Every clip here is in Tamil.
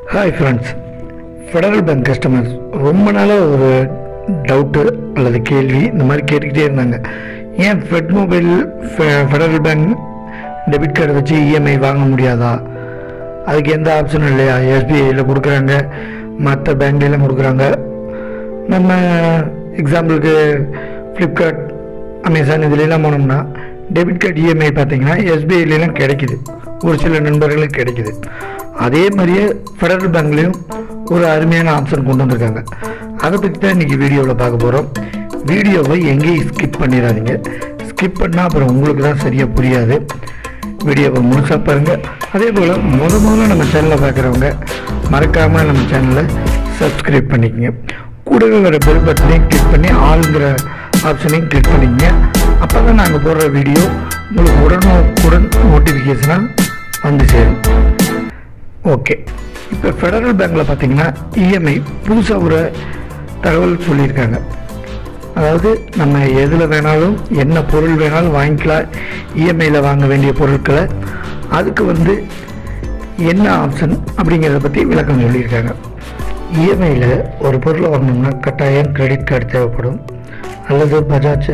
hi friends Federal Bank customers ரொம்ப நாளாக ஒரு டவுட்டு அல்லது கேள்வி இந்த மாதிரி கேட்டுக்கிட்டே இருந்தாங்க ஏன் Fed Mobile Federal Bank debit card வச்சு இஎம்ஐ வாங்க முடியாதா அதுக்கு எந்த ஆப்ஷனும் இல்லையா எஸ்பிஐயில் கொடுக்குறாங்க மற்ற பேங்க்லாம் கொடுக்குறாங்க நம்ம எக்ஸாம்பிளுக்கு ஃப்ளிப்கார்ட் அமேசான் இதுலலாம் போனோம்னா டெபிட் கார்டு இஎம்ஐ பார்த்தீங்கன்னா எஸ்பிஐலாம் கிடைக்குது ஒரு சில நண்பர்களுக்கு கிடைக்குது அதே மாதிரியே ஃபெடரல் பேங்க்லேயும் ஒரு அருமையான ஆப்ஷன் கொண்டு வந்திருக்காங்க அதை பற்றி தான் இன்றைக்கி வீடியோவில் பார்க்க போகிறோம் வீடியோவை எங்கேயும் ஸ்கிப் பண்ணிடாதீங்க ஸ்கிப் பண்ணால் அப்புறம் உங்களுக்கு தான் சரியாக புரியாது வீடியோவை முழுசாக பாருங்கள் அதே போல் முத முதல்ல நம்ம சேனலை பார்க்குறவங்க மறக்காமல் நம்ம சேனலை சப்ஸ்கிரைப் பண்ணிக்கங்க கூடவே வர பெல் பட்டனையும் கிளிக் பண்ணி ஆளுங்கிற ஆப்ஷனையும் கிளிக் பண்ணிக்கங்க அப்போ தான் நாங்கள் போடுற வீடியோ உங்களுக்கு உடனுக்குடன் நோட்டிஃபிகேஷனாக வந்து சேரும் ஓகே இப்போ ஃபெடரல் பேங்க்கில் பார்த்தீங்கன்னா இஎம்ஐ புதுசாக ஒரு தகவல் சொல்லியிருக்காங்க அதாவது நம்ம எதில் வேணாலும் என்ன பொருள் வேணாலும் வாங்கிக்கலாம் இஎம்ஐயில் வாங்க வேண்டிய பொருட்களை அதுக்கு வந்து என்ன ஆப்ஷன் அப்படிங்கிறத பற்றி விளக்கம் சொல்லியிருக்காங்க இஎம்ஐயில் ஒரு பொருளை வாங்கணும்னா கட்டாயம் கிரெடிட் கார்டு தேவைப்படும் அல்லது பஜாஜ்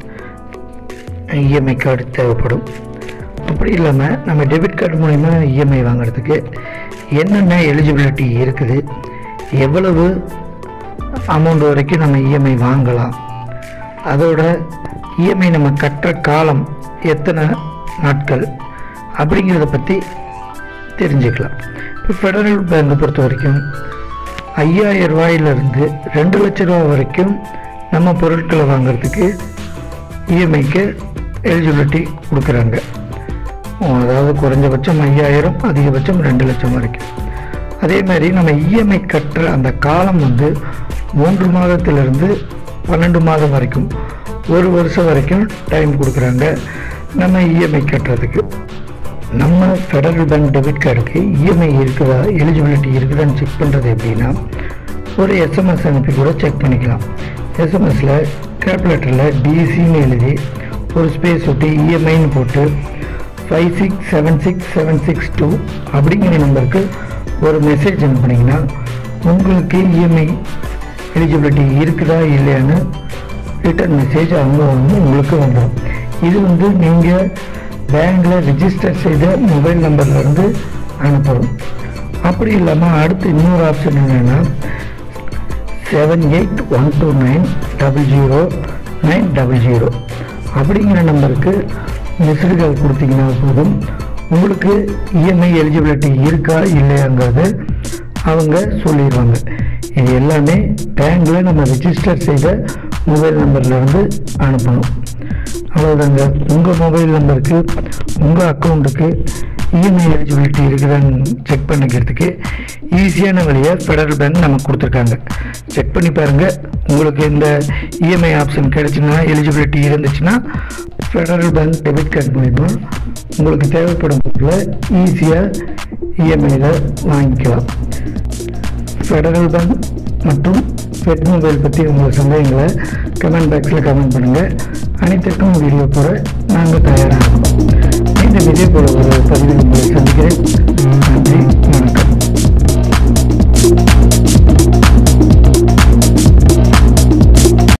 இஎம்ஐ கார்டு தேவைப்படும் அப்படி இல்லாமல் நம்ம டெபிட் கார்டு மூலிமா இஎம்ஐ வாங்குறதுக்கு என்னென்ன எலிஜிபிலிட்டி இருக்குது எவ்வளவு அமௌண்ட் வரைக்கும் நம்ம இஎம்ஐ வாங்கலாம் அதோட இஎம்ஐ நம்ம கட்டுற காலம் எத்தனை நாட்கள் அப்படிங்கிறத பற்றி தெரிஞ்சுக்கலாம் இப்போ ஃபெடரல் பேங்கை பொறுத்த வரைக்கும் ஐயாயிரம் ரூபாயிலிருந்து ரெண்டு லட்ச ரூபா வரைக்கும் நம்ம பொருட்களை வாங்குறதுக்கு இஎம்ஐக்கு எலிஜிபிலிட்டி கொடுக்குறாங்க அதாவது குறைஞ்சபட்சம் ஐயாயிரம் அதிகபட்சம் ரெண்டு லட்சம் வரைக்கும் அதே மாதிரி நம்ம இஎம்ஐ கட்டுற அந்த காலம் வந்து மூன்று மாதத்திலிருந்து பன்னெண்டு மாதம் வரைக்கும் ஒரு வருஷம் வரைக்கும் டைம் கொடுக்குறாங்க நம்ம இஎம்ஐ கட்டுறதுக்கு நம்ம ஃபெடரல் பேங்க் டெபிட் கார்டுக்கு இஎம்ஐ இருக்குதா எலிஜிபிலிட்டி இருக்குதான்னு செக் பண்ணுறது எப்படின்னா ஒரு எஸ்எம்எஸ் அனுப்பி கூட செக் பண்ணிக்கலாம் எஸ்எம்எஸில் கேல்குலேட்டரில் டிசின்னு எழுதி ஒரு ஸ்பேஸ் விட்டு இஎம்ஐன்னு போட்டு five six seven six seven six two அப்படிங்கிற நம்பருக்கு ஒரு மெசேஜ் அனுப்புனீங்கன்னா உங்களுக்கு இஎம்ஐ எலிஜிபிலிட்டி இருக்குதா இல்லையான்னு ரிட்டர்ன் மெசேஜ் அவங்க வந்து உங்களுக்கு வந்துடும் இது வந்து நீங்கள் பேங்க்கில் ரிஜிஸ்டர் செய்த மொபைல் நம்பர்லேருந்து அனுப்பணும் அப்படி இல்லாமல் அடுத்து இன்னொரு ஆப்ஷன் என்னென்னா seven eight one two nine double zero nine double zero அப்படிங்கிற நம்பருக்கு மிஸ்டு கால் கொடுத்தீங்கன்னா போதும் உங்களுக்கு இஎம்ஐ எலிஜிபிலிட்டி இருக்கா இல்லையாங்கிறத அவங்க சொல்லிடுவாங்க இது எல்லாமே பேங்க்கில் நம்ம ரிஜிஸ்டர் செய்த மொபைல் நம்பர்லேருந்து அனுப்பணும் அவ்வளோதாங்க உங்கள் மொபைல் நம்பருக்கு உங்கள் அக்கௌண்ட்டுக்கு இஎம்ஐ எலிஜிபிலிட்டி இருக்குதான்னு செக் பண்ணிக்கிறதுக்கு ஈஸியான வழியை ஃபெடரல் பேங்க் நமக்கு கொடுத்துருக்காங்க செக் பண்ணி பாருங்கள் உங்களுக்கு இந்த இஎம்ஐ ஆப்ஷன் கிடைச்சுன்னா எலிஜிபிலிட்டி இருந்துச்சுன்னா ஃபெடரல் பேங்க் டெபிட் கார்டு மூலிமா உங்களுக்கு தேவைப்படும் பொருளை ஈஸியாக இஎம்ஐயில் வாங்கிக்கலாம் ஃபெடரல் பேங்க் மற்றும் பெட் மொபைல் பற்றி உங்கள் சந்தேகங்களை கமெண்ட் பாக்ஸில் கமெண்ட் பண்ணுங்கள் அனைத்திற்கும் வீடியோ போட நாங்கள் தயாராக இருக்கோம் மீண்டும் இதே போல ஒரு பதிவில் உங்களை சந்திக்கிறேன்